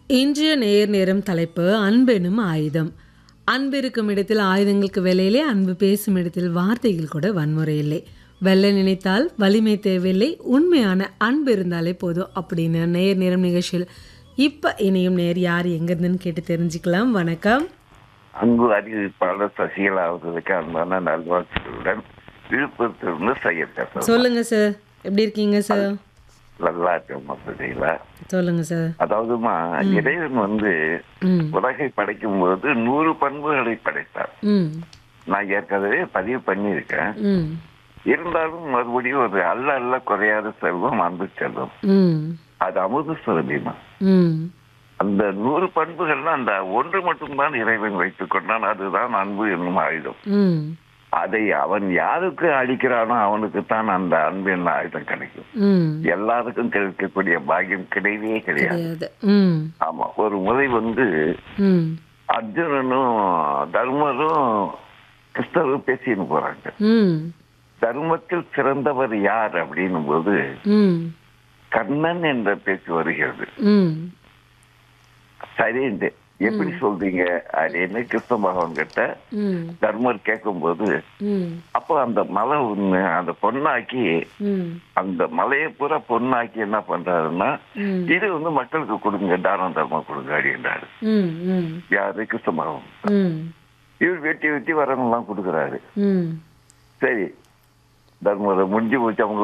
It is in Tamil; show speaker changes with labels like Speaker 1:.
Speaker 1: இன்றைய நேர் நேரம் தலைப்பு அன்பெனும் ஆயுதம் அன்பு இருக்கும் இடத்தில் ஆயுதங்களுக்கு விலையிலே அன்பு பேசும் இடத்தில் வார்த்தைகள் கூட வன்முறை இல்லை வெல்ல நினைத்தால் வலிமை தேவையில்லை உண்மையான அன்பு இருந்தாலே போதும் அப்படின்னு நேர் நேரம் நிகழ்ச்சியில் இப்போ இணையும் நேர் யார் எங்கேருந்துன்னு கேட்டு தெரிஞ்சுக்கலாம் வணக்கம்
Speaker 2: அன்பு அறிவிப்பாளர் சசிகலா அவர்களுக்கு அன்பான நல்வாழ்த்துக்களுடன் விழுப்புரத்திலிருந்து செய்ய பேசுறேன்
Speaker 1: சொல்லுங்க சார் எப்படி இருக்கீங்க சார்
Speaker 2: நல்லா இருக்கேன் மசதியில
Speaker 1: சொல்லுங்க சார்
Speaker 2: அதாவதுமா இறைவன் வந்து
Speaker 1: ம்
Speaker 2: உலகை படைக்கும் போது நூறு பண்புகளை படைத்தார்
Speaker 1: ம்
Speaker 2: நான் ஏற்கனவே பதிவு பண்ணியிருக்கேன்
Speaker 1: ம்
Speaker 2: இருந்தாலும் மறுபடியும் ஒரு அல்ல அல்ல குறையாத செல்வம் அன்பு செல்வம்
Speaker 1: ம்
Speaker 2: அது அமுத சுரபிமா
Speaker 1: ம்
Speaker 2: அந்த நூறு பண்புகள்லாம் அந்த ஒன்று மட்டும்தான் இறைவன் வைத்துக் கொண்டான் அதுதான் அன்பு என்னும் ஆயுதம்
Speaker 1: ம்
Speaker 2: அதை அவன் யாருக்கு அளிக்கிறானோ அவனுக்கு தான் அந்த அன்பு என்ன ஆயுதம் கிடைக்கும்
Speaker 1: ம்
Speaker 2: எல்லாருக்கும் கிடைக்கக்கூடிய பாக்கியம் கிடையவே கிடையாது
Speaker 1: கிடையாது ம்
Speaker 2: ஆமா ஒரு முறை வந்து
Speaker 1: ம்
Speaker 2: அர்ஜுனனும் தர்மரும் கிருஷ்ணரும் பேசின்னு போறாங்க
Speaker 1: ம்
Speaker 2: தர்மத்தில் சிறந்தவர் யார் அப்படின்னும் போது
Speaker 1: ம்
Speaker 2: கண்ணன் என்ற பேச்சு வருகிறது
Speaker 1: ம்
Speaker 2: சரிண்டு எப்படி சொல்றீங்க அப்படின்னு கிருஷ்ண பகவான் கிட்ட
Speaker 1: ம்
Speaker 2: தர்மர் கேட்கும்போது
Speaker 1: ம்
Speaker 2: அப்போ அந்த மலை ஒண்ணு அந்த பொண்ணாக்கி
Speaker 1: ம்
Speaker 2: அந்த மலையை பூரா பொண்ணாக்கி என்ன பண்றாருன்னா
Speaker 1: ம்
Speaker 2: இது வந்து மக்களுக்கு கொடுங்க தானம் தர்மம் கொடுங்க அப்படின்றாரு
Speaker 1: ம் ம்
Speaker 2: யாரு கிருஷ்ண பகவான்
Speaker 1: ம்
Speaker 2: இவர் வெட்டி வெட்டி வரவங்கலாம் கொடுக்குறாரு
Speaker 1: ம்
Speaker 2: சரி தர்மரை முடிஞ்சு போச்சு அவங்க